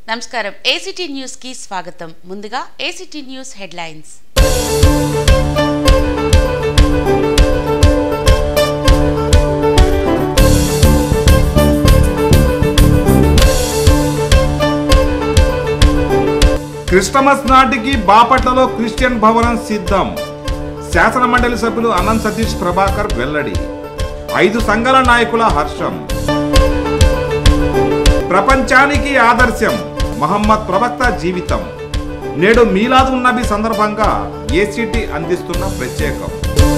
నమస్కారం ACT news కి స్వాగతం ముందుగా ఏసీటీ న్యూస్ హెడ్లైన్స్ క్రిస్టమస్ నాటికి బాపట్లలో క్రిస్టియన్ భవనం సిద్ధం శాసన మండలి సభ్యులు అనంత్ సతీష్ ప్రభాకర్ వెల్లడి ఐదు సంఘాల నాయకుల హర్షం ప్రపంచానికి ఆదర్శం మహమ్మద్ ప్రవక్త జీవితం నేడు మీలాదు నబీ సందర్భంగా ఏసీటీ అందిస్తున్న ప్రత్యేకం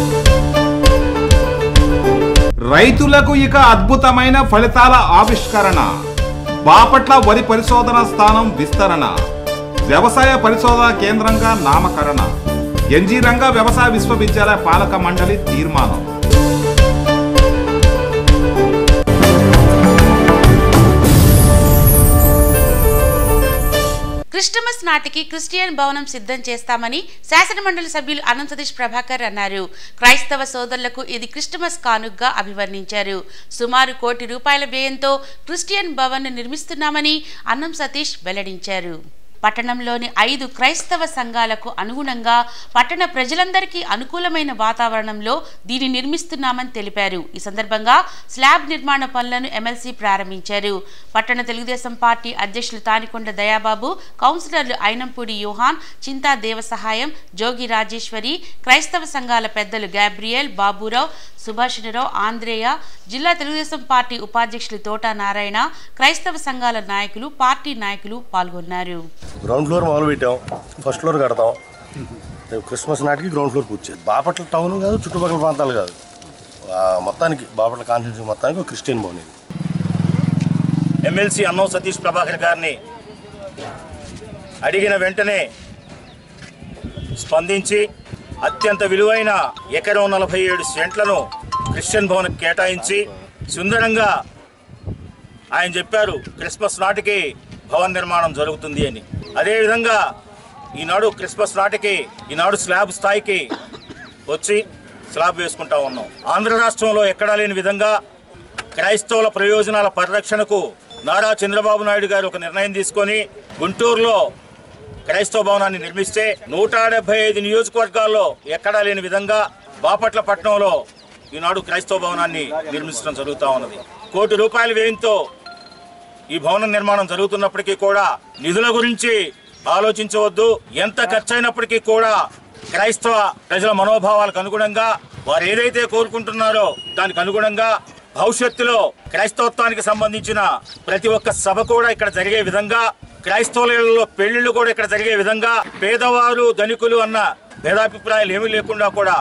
రైతులకు ఇక అద్భుతమైన ఫలితాల ఆవిష్కరణ బాపట్ల వరి పరిశోధన స్థానం విస్తరణ వ్యవసాయ పరిశోధన కేంద్రంగా నామకరణ ఎన్జీ రంగా వ్యవసాయ విశ్వవిద్యాలయ పాలక మండలి తీర్మానం క్రిస్టమస్ నాటికి క్రిస్టియన్ భవనం సిద్ధం చేస్తామని శాసనమండలి సభ్యులు అనంత సతీష్ ప్రభాకర్ అన్నారు క్రైస్తవ సోదరులకు ఇది క్రిస్టమస్ కానుగ్గా అభివర్ణించారు సుమారు కోటి రూపాయల వ్యయంతో క్రిస్టియన్ భవన్ నిర్మిస్తున్నామని అన్నం సతీష్ వెల్లడించారు పట్టణంలోని ఐదు క్రైస్తవ సంఘాలకు అనుగుణంగా పట్టణ ప్రజలందరికీ అనుకూలమైన వాతావరణంలో దీన్ని నిర్మిస్తున్నామని తెలిపారు ఈ సందర్భంగా స్లాబ్ నిర్మాణ పనులను ఎమ్మెల్సీ ప్రారంభించారు పట్టణ తెలుగుదేశం పార్టీ అధ్యక్షులు తానికొండ దయాబాబు కౌన్సిలర్లు ఐనంపూడి యూహాన్ చింతా దేవసహాయం జోగి రాజేశ్వరి క్రైస్తవ సంఘాల పెద్దలు గాబ్రియల్ బాబురావు సుభాషిణరావు ఆంధ్రేయ జిల్లా తెలుగుదేశం పార్టీ ఉపాధ్యక్షులు తోటా నారాయణ క్రైస్తవ సంఘాల నాయకులు పార్టీ నాయకులు పాల్గొన్నారు గ్రౌండ్ ఫ్లోర్ మొదలు పెట్టాం ఫస్ట్ ఫ్లోర్ కడతాం రేపు క్రిస్మస్ నాటికి గ్రౌండ్ ఫ్లోర్ పూర్తి చేయాలి బాపట్ల టౌన్ కాదు చుట్టుపక్కల ప్రాంతాలు కాదు ఆ, మొత్తానికి బాపట్ల కాన్స్టిట్యూన్సీ మొత్తానికి ఒక క్రిస్టియన్ భవన్ ఇది ఎమ్మెల్సీ అన్నం సతీష్ ప్రభాకర్ గారిని అడిగిన వెంటనే స్పందించి అత్యంత విలువైన ఎకరం నలభై ఏడు సెంట్లను క్రిస్టియన్ భవన్ కేటాయించి సుందరంగా ఆయన చెప్పారు క్రిస్మస్ నాటికి భవన్ నిర్మాణం జరుగుతుంది అని అదేవిధంగా ఈనాడు క్రిస్మస్ నాటికి ఈనాడు స్లాబ్ స్థాయికి వచ్చి స్లాబ్ వేసుకుంటా ఉన్నాం ఆంధ్ర రాష్ట్రంలో ఎక్కడా లేని విధంగా క్రైస్తవుల ప్రయోజనాల పరిరక్షణకు నారా చంద్రబాబు నాయుడు గారు ఒక నిర్ణయం తీసుకొని గుంటూరులో క్రైస్తవ భవనాన్ని నిర్మిస్తే నూట డెబ్బై ఐదు నియోజకవర్గాల్లో ఎక్కడా లేని విధంగా బాపట్ల పట్టణంలో ఈనాడు క్రైస్తవ భవనాన్ని నిర్మించడం జరుగుతూ ఉన్నది కోటి రూపాయల వ్యయంతో ఈ భవనం నిర్మాణం జరుగుతున్నప్పటికీ కూడా నిధుల గురించి ఆలోచించవద్దు ఎంత ఖర్చయినప్పటికీ కూడా క్రైస్తవ ప్రజల మనోభావాలకు అనుగుణంగా వారు ఏదైతే కోరుకుంటున్నారో దానికి అనుగుణంగా భవిష్యత్తులో క్రైస్తవత్వానికి సంబంధించిన ప్రతి ఒక్క సభ కూడా ఇక్కడ జరిగే విధంగా క్రైస్తవులలో పెళ్లిళ్ళు కూడా ఇక్కడ జరిగే విధంగా పేదవారు ధనికులు అన్న భేదాభిప్రాయాలు ఏమీ లేకుండా కూడా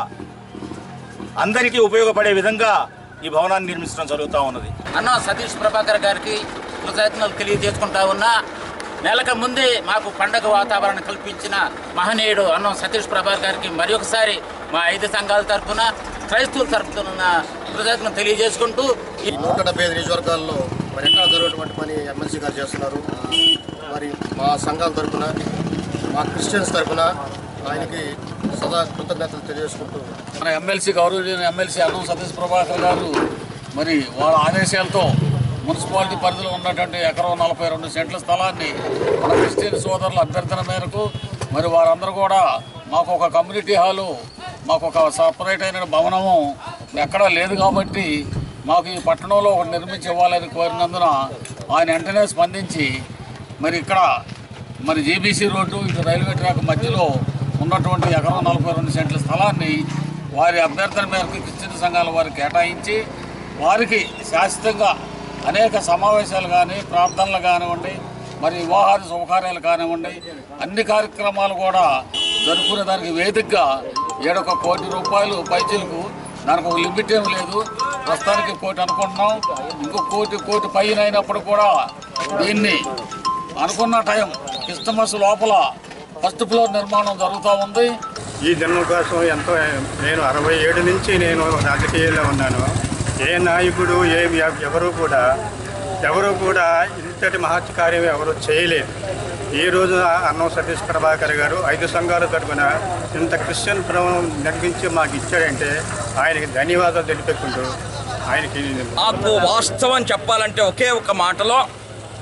అందరికీ ఉపయోగపడే విధంగా ఈ భవనాన్ని నిర్మించడం జరుగుతూ ఉన్నది అన్న సతీష్ ప్రభాకర్ గారికి కృతజ్ఞతలు తెలియజేసుకుంటా ఉన్నా నెలకు ముందే మాకు పండగ వాతావరణం కల్పించిన మహనీయుడు అన్నం సతీష్ ప్రభాకర్ గారికి మరొకసారి మా ఐదు సంఘాల తరఫున క్రైస్తవుల తరఫున కృతజ్ఞతలు తెలియజేసుకుంటూ ఈ ఈ నూట డెబ్బై ఐదు నియోజకవర్గాల్లో మరి ఎక్కడ జరుగుతున్నటువంటి పని ఎమ్మెల్సీ గారు చేస్తున్నారు మరి మా సంఘాల తరఫున మా క్రిస్టియన్స్ తరఫున ఆయనకి సదా కృతజ్ఞతలు తెలియజేసుకుంటూ మన ఎమ్మెల్సీ గౌరవనీయ ఎమ్మెల్సీ అన్నం సతీష్ ప్రభాకర్ గారు మరి వాళ్ళ ఆదేశాలతో మున్సిపాలిటీ పరిధిలో ఉన్నటువంటి ఎకరం నలభై రెండు సెంట్ల స్థలాన్ని మన క్రిస్టియన్ సోదరుల అభ్యర్థన మేరకు మరి వారందరూ కూడా మాకు ఒక కమ్యూనిటీ హాలు మాకు ఒక సపరేట్ అయిన భవనము ఎక్కడా లేదు కాబట్టి మాకు ఈ పట్టణంలో ఒకటి నిర్మించి ఇవ్వాలని కోరినందున ఆయన వెంటనే స్పందించి మరి ఇక్కడ మరి జేబీసీ రోడ్డు ఇటు రైల్వే ట్రాక్ మధ్యలో ఉన్నటువంటి ఎకరం నలభై రెండు సెంట్ల స్థలాన్ని వారి అభ్యర్థన మేరకు క్రిస్టియన్ సంఘాల వారికి కేటాయించి వారికి శాశ్వతంగా అనేక సమావేశాలు కానీ ప్రార్థనలు కానివ్వండి మరి వివాహాది శుభకార్యాలు కానివ్వండి అన్ని కార్యక్రమాలు కూడా జరుపుకునే దానికి వేదికగా ఏడొక కోటి రూపాయలు పైచీలకు దానికి ఒక లిమిట్ ఏం లేదు ప్రస్తుతానికి కోటి అనుకుంటున్నాం ఇంకో కోటి కోటి పైన అయినప్పుడు కూడా దీన్ని అనుకున్న టైం క్రిస్టమస్ లోపల ఫస్ట్ ఫ్లోర్ నిర్మాణం జరుగుతూ ఉంది ఈ దినం కోసం ఎంతో నేను అరవై ఏడు నుంచి నేను రాజకీయాల్లో ఉన్నాను ఏ నాయకుడు ఏ ఎవరు కూడా ఎవరు కూడా ఇంతటి మహత్ కార్యం ఎవరు చేయలేదు ఈ రోజు అన్నం సతీష్ ప్రభాకర్ గారు ఐదు సంఘాల తరపున ఇంత క్రిస్టియన్ భవనం నిర్మించి మాకు ఇచ్చాడంటే ఆయనకి ధన్యవాదాలు తెలిపెట్టుకుంటూ ఆయనకి మాకు వాస్తవం చెప్పాలంటే ఒకే ఒక మాటలో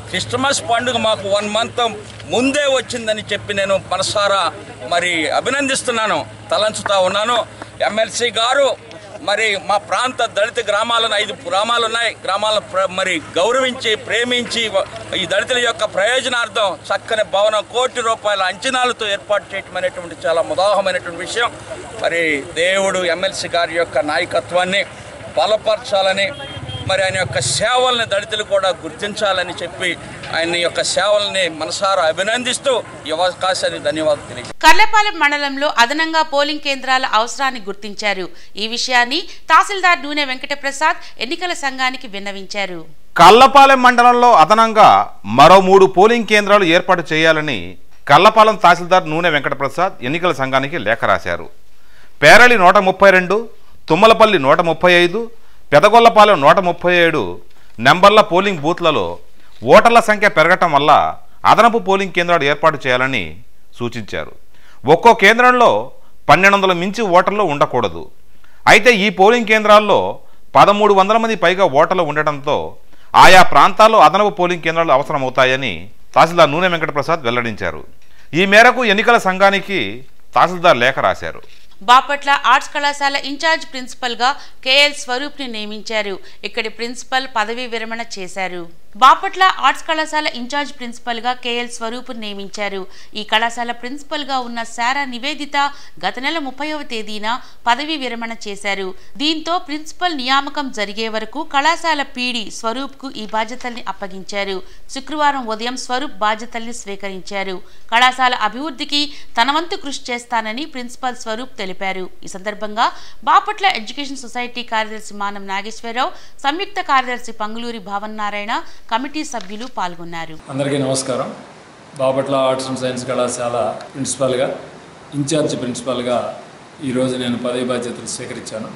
క్రిస్టమస్ పండుగ మాకు వన్ మంత్ ముందే వచ్చిందని చెప్పి నేను మనసారా మరి అభినందిస్తున్నాను తలంచుతా ఉన్నాను ఎమ్మెల్సీ గారు మరి మా ప్రాంత దళిత గ్రామాలను ఐదు గ్రామాలు ఉన్నాయి గ్రామాలను ప్ర- మరి గౌరవించి ప్రేమించి వ- ఈ దళితుల యొక్క ప్రయోజనార్థం చక్కని భవనం కోటి రూపాయల అంచనాలతో ఏర్పాటు చేయటం అనేటువంటి చాలా ముదాహమైనటువంటి విషయం మరి దేవుడు ఎమ్మెల్సీ గారి యొక్క నాయకత్వాన్ని బలపరచాలని మరి ఆయన యొక్క సేవల్ని దళితులు కూడా గుర్తించాలని చెప్పి ఆయన యొక్క సేవల్ని మనసారా అభినందిస్తూ ఈ అవకాశానికి ధన్యవాదాలు తెలియజేస్తాను కర్లపాలెం మండలంలో అదనంగా పోలింగ్ కేంద్రాల అవసరాన్ని గుర్తించారు ఈ విషయాన్ని తహసీల్దార్ నూనె వెంకటప్రసాద్ ఎన్నికల సంఘానికి విన్నవించారు కల్లపాలెం మండలంలో అదనంగా మరో మూడు పోలింగ్ కేంద్రాలు ఏర్పాటు చేయాలని కల్లపాలెం తహసీల్దార్ నూనె వెంకటప్రసాద్ ఎన్నికల సంఘానికి లేఖ రాశారు పేరళి నూట ముప్పై రెండు తుమ్మలపల్లి నూట ముప్పై ఐదు పెదగొల్లపాలెం నూట ముప్పై ఏడు నెంబర్ల పోలింగ్ బూత్లలో ఓటర్ల సంఖ్య పెరగటం వల్ల అదనపు పోలింగ్ కేంద్రాలు ఏర్పాటు చేయాలని సూచించారు ఒక్కో కేంద్రంలో పన్నెండు వందల మించి ఓటర్లు ఉండకూడదు అయితే ఈ పోలింగ్ కేంద్రాల్లో పదమూడు వందల మంది పైగా ఓటర్లు ఉండటంతో ఆయా ప్రాంతాల్లో అదనపు పోలింగ్ కేంద్రాలు అవసరమవుతాయని తహసీల్దార్ నూనె వెంకటప్రసాద్ వెల్లడించారు ఈ మేరకు ఎన్నికల సంఘానికి తహసీల్దార్ లేఖ రాశారు బాపట్ల ఆర్ట్స్ కళాశాల ఇన్ఛార్జ్ ప్రిన్సిపల్ గా కేఎల్ స్వరూప్ ని నియమించారు ఇక్కడి ప్రిన్సిపల్ పదవీ విరమణ చేశారు బాపట్ల ఆర్ట్స్ కళాశాల ఇన్ఛార్జ్ ప్రిన్సిపల్ గా కేఎల్ స్వరూప్ నియమించారు ఈ కళాశాల ప్రిన్సిపల్ గా ఉన్న శారా నివేదిత గత నెల ముప్పైవ తేదీన పదవీ విరమణ చేశారు దీంతో ప్రిన్సిపల్ నియామకం జరిగే వరకు కళాశాల పీడి స్వరూప్ కు ఈ బాధ్యతల్ని అప్పగించారు శుక్రవారం ఉదయం స్వరూప్ బాధ్యతల్ని స్వీకరించారు కళాశాల అభివృద్ధికి తన వంతు కృషి చేస్తానని ప్రిన్సిపల్ స్వరూప్ తెలిపారు ఈ సందర్భంగా బాపట్ల ఎడ్యుకేషన్ సొసైటీ కార్యదర్శి మానం నాగేశ్వరరావు సంయుక్త కార్యదర్శి పంగులూరి భావన్ నారాయణ కమిటీ సభ్యులు పాల్గొన్నారు అందరికీ నమస్కారం బాపట్ల ఆర్ట్స్ అండ్ సైన్స్ కళాశాల ప్రిన్సిపాల్గా ఇన్ఛార్జ్ ప్రిన్సిపాల్గా ఈరోజు నేను పదవి బాధ్యతలు స్వీకరించాను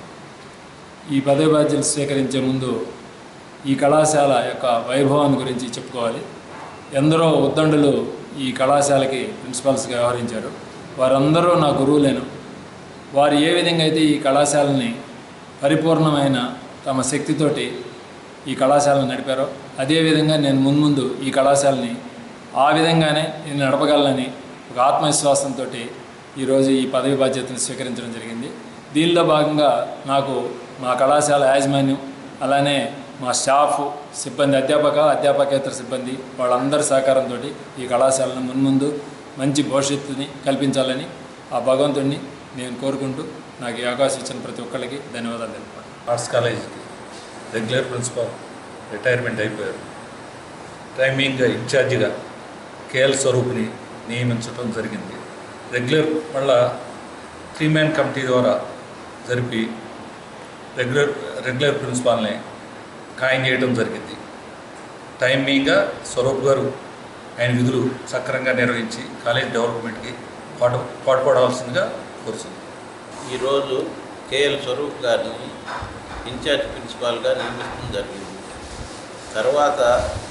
ఈ పదవి బాధ్యతలు స్వీకరించే ముందు ఈ కళాశాల యొక్క వైభవాన్ని గురించి చెప్పుకోవాలి ఎందరో ఉద్దండులు ఈ కళాశాలకి ప్రిన్సిపాల్స్గా వ్యవహరించారు వారందరూ నా గురువులేను వారు ఏ విధంగా అయితే ఈ కళాశాలని పరిపూర్ణమైన తమ శక్తితోటి ఈ కళాశాలను నడిపారో అదేవిధంగా నేను మున్ముందు ఈ కళాశాలని ఆ విధంగానే నేను నడపగలనని ఒక ఆత్మవిశ్వాసంతో ఈరోజు ఈ పదవి బాధ్యతను స్వీకరించడం జరిగింది దీనిలో భాగంగా నాకు మా కళాశాల యాజమాన్యం అలానే మా స్టాఫ్ సిబ్బంది అధ్యాపక అధ్యాపకేతర సిబ్బంది వాళ్ళందరి సహకారంతో ఈ కళాశాలను మున్ముందు మంచి భవిష్యత్తుని కల్పించాలని ఆ భగవంతుడిని నేను కోరుకుంటూ నాకు ఈ అవకాశం ఇచ్చిన ప్రతి ఒక్కరికి ధన్యవాదాలు తెలుపుతాను ఆర్ట్స్ కాలేజీకి రెగ్యులర్ ప్రిన్సిపాల్ రిటైర్మెంట్ అయిపోయారు టైమింగ్గా ఇన్ఛార్జిగా కేఎల్ స్వరూప్ని నియమించడం జరిగింది రెగ్యులర్ మళ్ళా త్రీ మ్యాన్ కమిటీ ద్వారా జరిపి రెగ్యులర్ రెగ్యులర్ ప్రిన్సిపాల్ని ఖాయం చేయడం జరిగింది టైమింగ్గా స్వరూప్ గారు ఆయన విధులు సక్రమంగా నిర్వహించి కాలేజ్ డెవలప్మెంట్కి పాటు పాటుపడవలసిందిగా కోరుతుంది ఈరోజు కేఎల్ స్వరూప్ గారిని ఇన్ఛార్జ్ ప్రిన్సిపాల్గా నియమించడం జరిగింది తర్వాత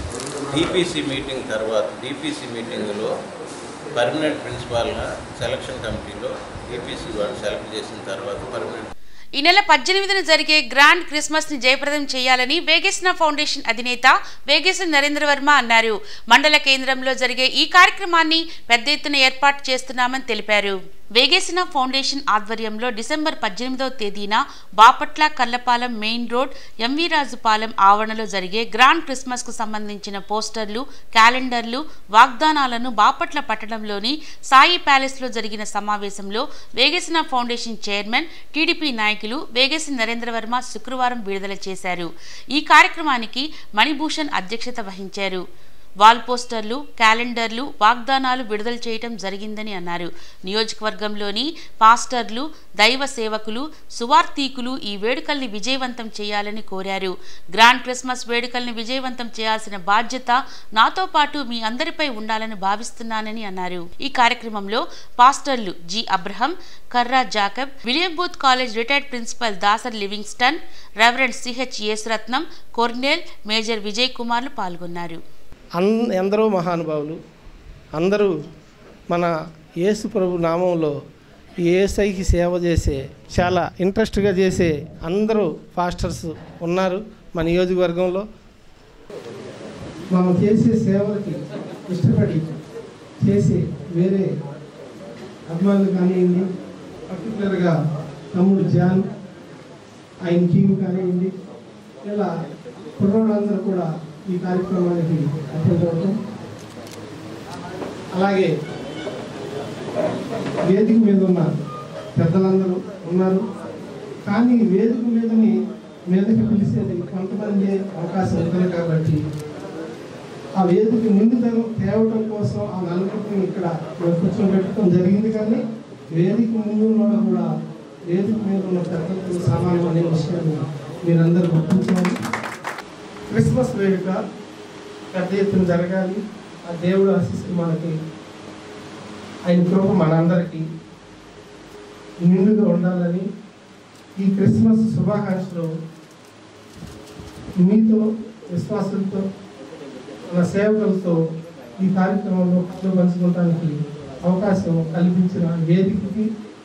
డిపిసి మీటింగ్ తర్వాత డిపిసి మీటింగ్లో పర్మనెంట్ ప్రిన్సిపాల్గా సెలక్షన్ కమిటీలో డిపిసి వాళ్ళు సెలెక్ట్ చేసిన తర్వాత పర్మనెంట్ ఈ నెల పద్దెనిమిదిన జరిగే గ్రాండ్ క్రిస్మస్ ని జయప్రదం చేయాలని వేగేసిన ఫౌండేషన్ అధినేత వేగేసిన నరేంద్ర వర్మ అన్నారు మండల కేంద్రంలో జరిగే ఈ కార్యక్రమాన్ని పెద్ద ఎత్తున ఏర్పాటు చేస్తున్నామని తెలిపారు వేగేసిన ఫౌండేషన్ ఆధ్వర్యంలో డిసెంబర్ పద్దెనిమిదవ తేదీన Bapatla Kallapalem main road MV Rajupalem ఆవరణలో జరిగే గ్రాండ్ క్రిస్మస్ కు సంబంధించిన పోస్టర్లు క్యాలెండర్లు వాగ్దానాలను బాపట్ల పట్టణంలోని సాయి ప్యాలెస్ లో జరిగిన సమావేశంలో వేగేసిన ఫౌండేషన్ చైర్మన్ టీడీపీ నాయకులు వేగేసి నరేంద్ర వర్మ శుక్రవారం విడుదల చేశారు ఈ కార్యక్రమానికి మణిభూషణ్ అధ్యక్షత వహించారు వాల్ పోస్టర్లు క్యాలెండర్లు వాగ్దానాలు విడుదల చేయటం జరిగిందని అన్నారు నియోజకవర్గంలోని పాస్టర్లు దైవ సేవకులు సువార్థీకులు ఈ వేడుకల్ని విజయవంతం చేయాలని కోరారు గ్రాండ్ క్రిస్మస్ వేడుకల్ని విజయవంతం చేయాల్సిన బాధ్యత నాతో పాటు మీ అందరిపై ఉండాలని భావిస్తున్నానని అన్నారు ఈ కార్యక్రమంలో పాస్టర్లు G Abraham Karra Jacob William Booth college retired principal Dasar Livingstone Reverend CH Yesuratnam Cornel major Vijay కుమార్లు పాల్గొన్నారు అన్ ఎందరో మహానుభావులు అందరూ మన యేసు ప్రభు నామంలో ఏసైకి సేవ చేసే చాలా ఇంట్రెస్ట్గా చేసే అందరూ ఫాస్టర్స్ ఉన్నారు మన నియోజకవర్గంలో మనం చేసే సేవలకి ఇష్టపడి చేసే వేరే అభిమానులు కానివ్వండి పర్టికులర్గా తమ్ముడు జాన్ ఆయన టీం కానివ్వండి ఇలా కుర్రోళ్ళందరూ కూడా ఈ కార్యక్రమానికి అటెండ్ అవడం అలాగే వేదిక మీద ఉన్న పెద్దలందరూ ఉన్నారు కానీ వేదిక మీదని మీదకి పిలిచేది కొంతమంది అవకాశం ఉంటుంది కాబట్టి ఆ వేదిక ముందుదనం తేవడం కోసం ఆ నలుగురిని ఇక్కడ కూర్చోబెట్టడం జరిగింది కానీ వేదిక ముందు ఉన్న కూడా వేదిక మీద ఉన్న పెద్దలకు సామాన్యం అనే విషయాన్ని మీరందరూ గుర్తించాలి క్రిస్మస్ వేడుక పెద్ద ఎత్తున జరగాలి ఆ దేవుడు ఆశిస్తూ మనకి ఆయన కృప మనందరికీ నిండుగా ఉండాలని ఈ క్రిస్మస్ శుభాకాంక్షలు మీతో విశ్వాసులతో మన సేవకులతో ఈ కార్యక్రమంలో పాలు పంచుకోవడానికి అవకాశం కల్పించిన వేదికకి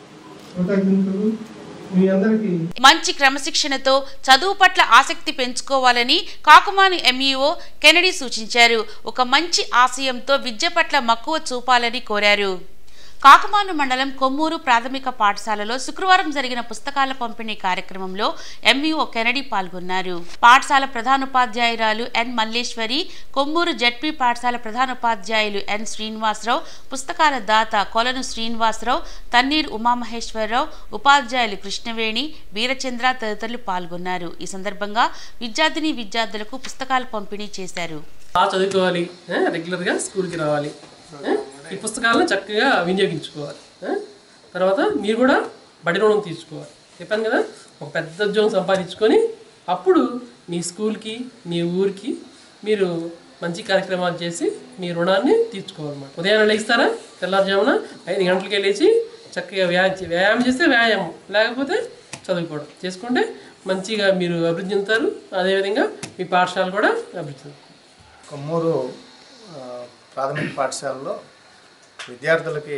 కృతజ్ఞతలు మీ అందరికీ మంచి క్రమశిక్షణతో చదువు పట్ల ఆసక్తి పెంచుకోవాలని కాకుమాని ఎంఈఓ కెనడీ సూచించారు ఒక మంచి ఆశయంతో విద్య పట్ల మక్కువ చూపాలని కోరారు కాకుమాను మండలం కొమ్మూరు ప్రాథమిక పాఠశాలలో శుక్రవారం జరిగిన పుస్తకాల పంపిణీ కార్యక్రమంలో ఎంఈఓ కెనడీ పాల్గొన్నారు పాఠశాల ప్రధానోపాధ్యాయురాలు ఎన్ మల్లేశ్వరి కొమ్మూరు జడ్పీ పాఠశాల ప్రధానోపాధ్యాయులు ఎన్ శ్రీనివాసరావు పుస్తకాల దాత కొలను శ్రీనివాసరావు తన్నీరు ఉమామహేశ్వరరావు ఉపాధ్యాయులు కృష్ణవేణి వీరచంద్ర తదితరులు పాల్గొన్నారు ఈ సందర్భంగా విద్యార్థిని విద్యార్థులకు పుస్తకాలు పంపిణీ చేశారు బాగా చదువుకోవాలి ఆ, రెగ్యులర్గా స్కూల్కి రావాలి ఆ, ఈ పుస్తకాలను చక్కగా వినియోగించుకోవాలి ఆ, తర్వాత మీరు కూడా బడి రుణం తీర్చుకోవాలి చెప్పాను కదా ఒక పెద్ద ఉద్యోగం సంపాదించుకొని అప్పుడు మీ స్కూల్కి మీ ఊరికి మీరు మంచి కార్యక్రమాలు చేసి మీ రుణాన్ని తీర్చుకోవాలన్నమాట ఉదయాన్నే లేస్తారా తెల్లారుజామున ఐదు గంటలకే లేచి చక్కగా వ్యాయామం వ్యాయామం చేస్తే వ్యాయామం లేకపోతే చదువుకోవడం చేసుకుంటే మంచిగా మీరు అభివృద్ధి చెందుతారు అదేవిధంగా మీ పాఠశాల కూడా అభివృద్ధి చెందుతారు కొమ్మూరు ఆ, ప్రాథమిక పాఠశాలలో విద్యార్థులకి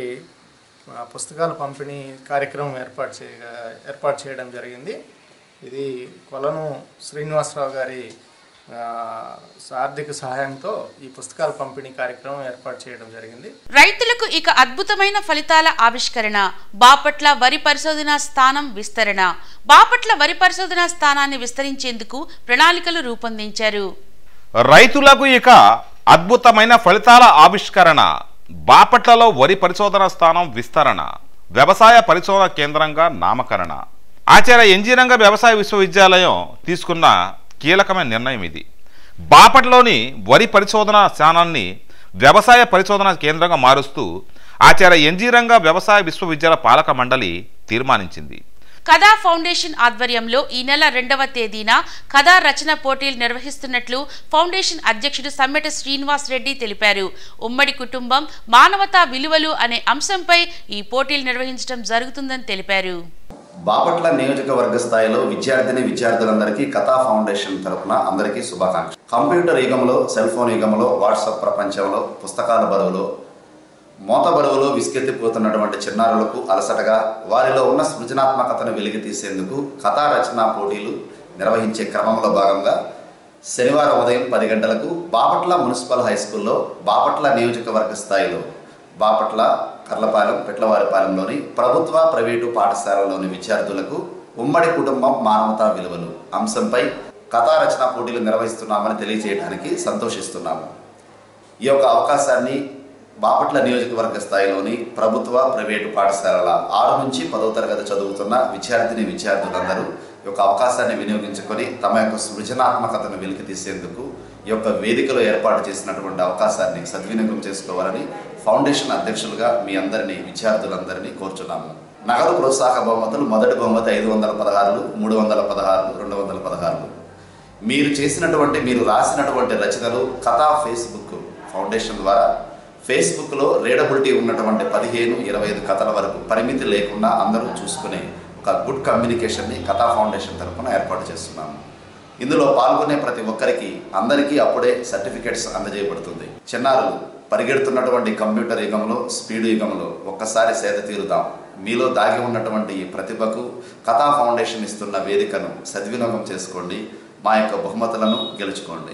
ఆ, పుస్తకాల పంపిణీ కార్యక్రమం ఏర్పాటు చేయ ఏర్పాటు చేయడం జరిగింది ఇది కొలను శ్రీనివాసరావు గారి ఆ, ఆర్థిక సహాయంతో ఈ పుస్తకాల పంపిణీ కార్యక్రమం ఏర్పాటు చేయడం జరిగింది రైతులకు ఇక అద్భుతమైన ఫలితాల ఆవిష్కరణ బాపట్ల వరి పరిశోధన స్థానం విస్తరణ బాపట్ల వరి పరిశోధన స్థానాన్ని విస్తరించేందుకు ప్రణాళికలు రూపొందించారు రైతులకు ఇక అద్భుతమైన ఫలితాల ఆవిష్కరణ బాపట్లలో వరి పరిశోధన స్థానం విస్తరణ వ్యవసాయ పరిశోధన కేంద్రంగా నామకరణ ఆచార్య ఎన్జీరంగ వ్యవసాయ విశ్వవిద్యాలయం తీసుకున్న కీలకమైన నిర్ణయం ఇది బాపట్లోని వరి పరిశోధన స్థానాన్ని వ్యవసాయ పరిశోధన కేంద్రంగా మారుస్తూ ఆచార్య ఎన్జీరంగ వ్యవసాయ విశ్వవిద్యాలయ పాలక మండలి తీర్మానించింది కథా ఫౌండేషన్ ఆధ్వర్యంలో ఈ నెల రెండవ తేదీన కథా రచన పోటీలు నిర్వహిస్తున్నట్లు ఫౌండేషన్ అధ్యక్షుడు సమ్మెట శ్రీనివాస్ రెడ్డి తెలిపారు ఉమ్మడి కుటుంబం మానవతా విలువలు అనే అంశంపై ఈ పోటీలు నిర్వహించడం జరుగుతుందని తెలిపారు బాపట్ల నియోజకవర్గ స్థాయిలో విద్యార్థిని విద్యార్థులందరికీ కథా ఫౌండేషన్ తరపున అందరికీ శుభాకాంక్షలు కంప్యూటర్ యుగంలో సెల్ ఫోన్ యుగంలో వాట్సాప్ ప్రపంచంలో పుస్తకాల బరువులో మోత బరువులో విసుకెత్తిపోతున్నటువంటి చిన్నారులకు అలసటగా వారిలో ఉన్న సృజనాత్మకతను వెలికి తీసేందుకు కథా రచనా పోటీలు నిర్వహించే క్రమంలో భాగంగా శనివారం ఉదయం పది గంటలకు బాపట్ల మున్సిపల్ హై స్కూల్లో బాపట్ల నియోజకవర్గ స్థాయిలో బాపట్ల కర్లపాలెం పెట్లవారిపాలెంలోని ప్రభుత్వ ప్రైవేటు పాఠశాలలోని విద్యార్థులకు ఉమ్మడి కుటుంబం మానవతా విలువలు అంశంపై కథా రచన పోటీలు నిర్వహిస్తున్నామని తెలియజేయడానికి సంతోషిస్తున్నాము ఈ యొక్క అవకాశాన్ని బాపట్ల నియోజకవర్గ స్థాయిలోని ప్రభుత్వ ప్రైవేటు పాఠశాలల ఆరు నుంచి పదవ తరగతి చదువుతున్న విద్యార్థిని విద్యార్థులందరూ ఈ యొక్క అవకాశాన్ని వినియోగించుకొని తమ యొక్క సృజనాత్మకతను వెలికి తీసేందుకు ఈ యొక్క వేదికలో ఏర్పాటు చేసినటువంటి అవకాశాన్ని సద్వినియోగం చేసుకోవాలని ఫౌండేషన్ అధ్యక్షులుగా మీ అందరినీ విద్యార్థులందరినీ కోరుచున్నాము నగదు ప్రోత్సాహ బహుమతులు మొదటి బహుమతి ఐదు వందల పదహారులు మూడు వందల పదహారులు రెండు వందల పదహారులు మీరు చేసినటువంటి మీరు రాసినటువంటి రచనలు కథా ఫేస్బుక్ ఫౌండేషన్ ద్వారా ఫేస్బుక్లో రీడబిలిటీ ఉన్నటువంటి పదిహేను ఇరవై ఐదు కథల వరకు పరిమితి లేకుండా అందరూ చూసుకునే ఒక గుడ్ కమ్యూనికేషన్ని కథా ఫౌండేషన్ తరఫున ఏర్పాటు చేస్తున్నాము ఇందులో పాల్గొనే ప్రతి ఒక్కరికి అందరికీ అప్పుడే సర్టిఫికెట్స్ అందజేయబడుతుంది చిన్నారులు పరిగెడుతున్నటువంటి కంప్యూటర్ యుగంలో స్పీడ్ యుగంలో ఒక్కసారి సేద తీరుదాం మీలో దాగి ఉన్నటువంటి ఈ ప్రతిభకు కథా ఫౌండేషన్ ఇస్తున్న వేదికను సద్వినియోగం చేసుకోండి మా యొక్క బహుమతులను గెలుచుకోండి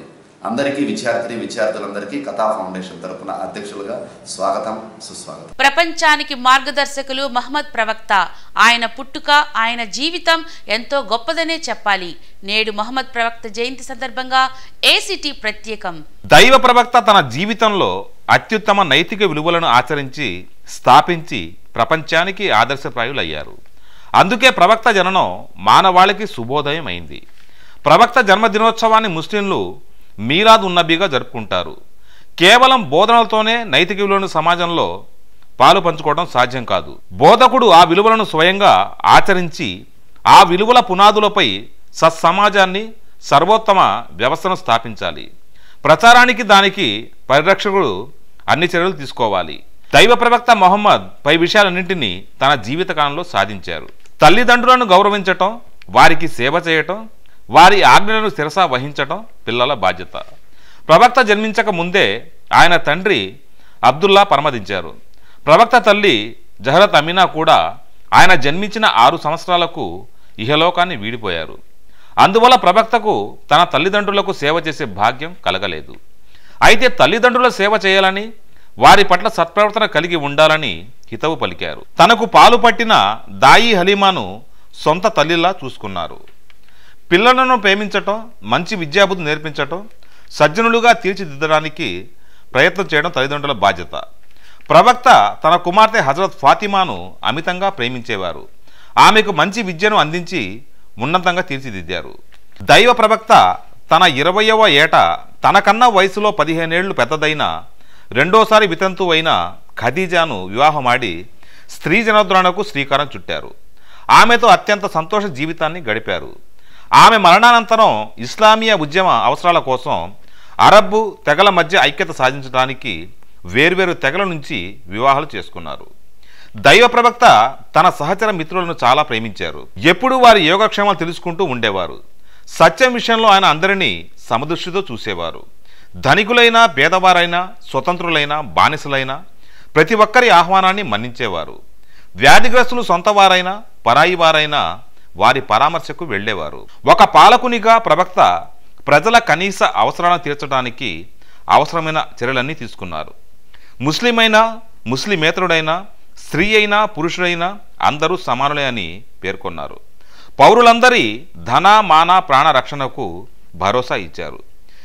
అందరికీ విద్యార్థిని విద్యార్థులందరికీ కథా ఫౌండేషన్ తరపున అధ్యక్షులుగా స్వాగతం సుస్వాగతం ప్రపంచానికి మార్గదర్శకులు మహమ్మద్ ప్రవక్త ఆయన పుట్టుక ఆయన జీవితం ఎంతో గొప్పదనే చెప్పాలి నేడు మహమ్మద్ ప్రవక్త జయంతి సందర్భంగా ఏసిటీ ప్రత్యేకం దైవ ప్రవక్త తన జీవితంలో అత్యుత్తమ నైతిక విలువలను ఆచరించి స్థాపించి ప్రపంచానికి ఆదర్శప్రాయులయ్యారు అందుకే ప్రవక్త జననం మానవాళికి శుభోదయం అయింది ప్రవక్త జన్మదినోత్సవాన్ని ముస్లింలు మీలాద్ ఉన్నబీగా జరుపుకుంటారు కేవలం బోధనలతోనే నైతిక విలువలను సమాజంలో పాలు పంచుకోవడం సాధ్యం కాదు బోధకుడు ఆ విలువలను స్వయంగా ఆచరించి ఆ విలువల పునాదులపై సత్సమాజాన్ని సర్వోత్తమ వ్యవస్థను స్థాపించాలి ప్రచారానికి దానికి పరిరక్షకుడు అన్ని చర్యలు తీసుకోవాలి దైవ ప్రవక్త మొహమ్మద్ పై విషయాలన్నింటినీ తన జీవితకాలంలో సాధించారు తల్లిదండ్రులను గౌరవించటం వారికి సేవ చేయటం వారి ఆజ్ఞలను శిరస వహించటం పిల్లల బాధ్యత ప్రవక్త జన్మించక ముందే ఆయన తండ్రి అబ్దుల్లా పరమదించారు ప్రవక్త తల్లి జహరత్ అమీనా కూడా ఆయన జన్మించిన ఆరు సంవత్సరాలకు ఇహలోకాన్ని వీడిపోయారు అందువల్ల ప్రవక్తకు తన తల్లిదండ్రులకు సేవ చేసే భాగ్యం కలగలేదు అయితే తల్లిదండ్రుల సేవ చేయాలని వారి పట్ల సత్ప్రవర్తన కలిగి ఉండాలని హితవు పలికారు తనకు పాలు పట్టిన దాయి హలీమాను సొంత తల్లిలా చూసుకున్నారు పిల్లలను ప్రేమించటం మంచి విద్యాబుద్ధి నేర్పించటం సజ్జనులుగా తీర్చిదిద్దడానికి ప్రయత్నం చేయడం తల్లిదండ్రుల బాధ్యత ప్రవక్త తన కుమార్తె హజరత్ ఫాతిమాను అమితంగా ప్రేమించేవారు ఆమెకు మంచి విద్యను అందించి ఉన్నతంగా తీర్చిదిద్దారు దైవ ప్రవక్త తన ఇరవయవ ఏట తనకన్నా వయసులో పదిహేనేళ్లు పెద్దదైన రెండోసారి వితంతు అయిన ఖదీజాను వివాహమాడి స్త్రీ జనోద్ధరణకు శ్రీకారం చుట్టారు ఆమెతో అత్యంత సంతోష జీవితాన్ని గడిపారు ఆమె మరణానంతరం ఇస్లామీయ ఉద్యమ అవసరాల కోసం అరబ్బు తెగల మధ్య ఐక్యత సాధించడానికి వేర్వేరు తెగల నుంచి వివాహాలు చేసుకున్నారు దైవ ప్రవక్త తన సహచర మిత్రులను చాలా ప్రేమించారు ఎప్పుడూ వారి యోగక్షేమాలు తెలుసుకుంటూ ఉండేవారు సత్యం విషయంలో ఆయన అందరినీ సమదృష్టితో చూసేవారు ధనికులైన పేదవారైనా స్వతంత్రులైన బానిసలైనా ప్రతి ఒక్కరి ఆహ్వానాన్ని మన్నించేవారు వ్యాధిగ్రస్తులు సొంతవారైనా పరాయి వారైనా వారి పరామర్శకు వెళ్ళేవారు ఒక పాలకునిగా ప్రవక్త ప్రజల కనీస అవసరాలను తీర్చడానికి అవసరమైన చర్యలన్నీ తీసుకున్నారు ముస్లిమైనా ముస్లిమేతరుడైనా స్త్రీ అయినా పురుషుడైనా అందరూ సమానులే అని పేర్కొన్నారు పౌరులందరి ధన మాన ప్రాణ రక్షణకు భరోసా ఇచ్చారు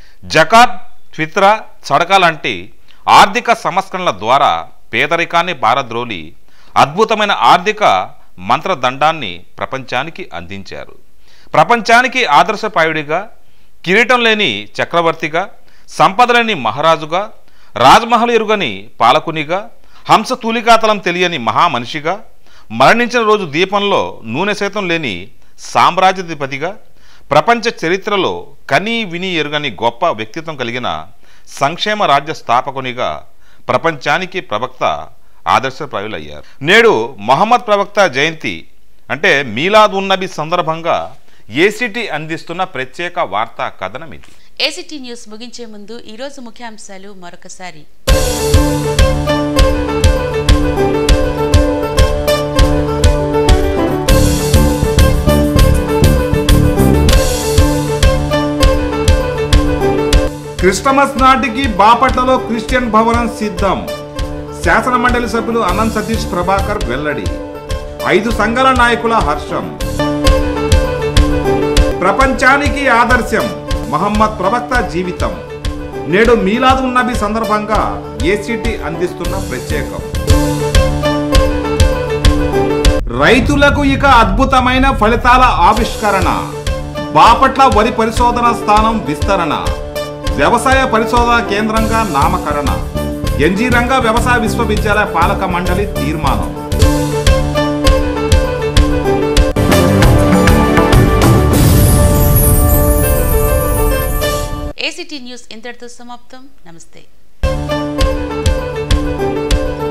జకాత్ ఫిత్రా సడకా లాంటి ఆర్థిక సంస్కరణల ద్వారా పేదరికాన్ని పారద్రోలి అద్భుతమైన ఆర్థిక మంత్రదండాన్ని ప్రపంచానికి అందించారు ప్రపంచానికి ఆదర్శప్రాయుడిగా కిరీటం లేని చక్రవర్తిగా సంపద లేని మహారాజుగా రాజమహల్ ఎరుగని పాలకునిగా హంస తూలికాతలం తెలియని మహామనిషిగా మరణించిన రోజు దీపంలో నూనె శాతం లేని సామ్రాజ్యాధిపతిగా ప్రపంచ చరిత్రలో కనీ విని ఎరుగని గొప్ప వ్యక్తిత్వం కలిగిన సంక్షేమ రాజ్య స్థాపకునిగా ప్రపంచానికి ప్రవక్త ఆదర్శప్రాయులయ్యారు నేడు మహమ్మద్ ప్రవక్త జయంతి అంటే మీలాద్ ఉన్నబి సందర్భంగా ఏసీటీ అందిస్తున్న ప్రత్యేక వార్తా కథనం ఇది ఏసీటీ న్యూస్ ముగించే ముందు ఈరోజు ముఖ్యాంశాలు మరొకసారి క్రిస్టమస్ నాటికి బాపట్లలో క్రిస్టియన్ భవనం సిద్ధం శాసన మండలి సభ్యులు అనంత్ సతీష్ ప్రభాకర్ వెల్లడి ఐదు సంఘాల నాయకుల హర్షం ప్రపంచానికి ఆదర్శం మహమ్మద్ ప్రవక్త జీవితం నేడు మీలాదు నబి సందర్భంగా ఏసీటీ అందిస్తున్న ప్రత్యేకం రైతులకు ఇక అద్భుతమైన ఫలితాల ఆవిష్కరణ బాపట్ల వరి పరిశోధన స్థానం విస్తరణ వ్యవసాయ పరిశోధన కేంద్రంగా నామకరణ ఎన్జీ రంగా వ్యవసాయ విశ్వవిద్యాలయ పాలక మండలి తీర్మానం ఏసీటీ న్యూస్ ఇంతటితో సమాప్తం నమస్తే